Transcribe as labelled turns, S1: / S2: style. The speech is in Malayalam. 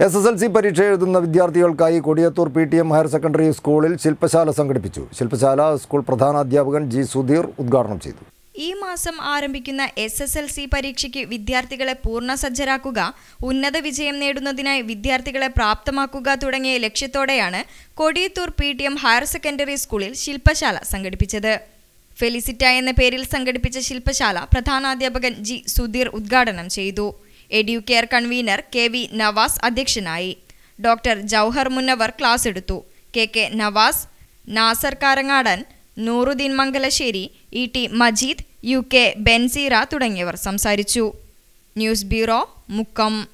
S1: എസ് എസ് എൽ സി പരീക്ഷ എഴുതുന്ന വിദ്യാർത്ഥികൾക്കായി Kodiyathur P T M higher secondary സ്കൂളിൽ ശില്പശാല സംഘടിപ്പിച്ചു ശില്പശാല സ്കൂൾ പ്രധാനാധ്യാപകൻ ജി സുധീർ ഉദ്ഘാടനം ചെയ്തു
S2: ഈ മാസം ആരംഭിക്കുന്ന എസ് എസ് എൽ സി പരീക്ഷയ്ക്ക് വിദ്യാർത്ഥികളെ പൂർണ്ണസജ്ജരാക്കുക ഉന്നത വിജയം നേടുന്നതിനായി വിദ്യാർത്ഥികളെ പ്രാപ്തമാക്കുക തുടങ്ങിയ ലക്ഷ്യത്തോടെയാണ് Kodiyathur P T M higher secondary സ്കൂളിൽ ശില്പശാല സംഘടിപ്പിച്ചത് ഫെലിസിറ്റ എന്ന പേരിൽ സംഘടിപ്പിച്ച ശില്പശാല പ്രധാനാധ്യാപകൻ ജി സുധീർ ഉദ്ഘാടനം ചെയ്തു Educare convener K V Navas അധ്യക്ഷനായി ഡോക്ടർ ജൗഹർ മുന്നവർ ക്ലാസ് എടുത്തു K K Navas Nasar Karangadan Nooruddeen Mangalassery E T Majeed U K Benseera തുടങ്ങിയവർ സംസാരിച്ചു ന്യൂസ് ബ്യൂറോ മുക്കം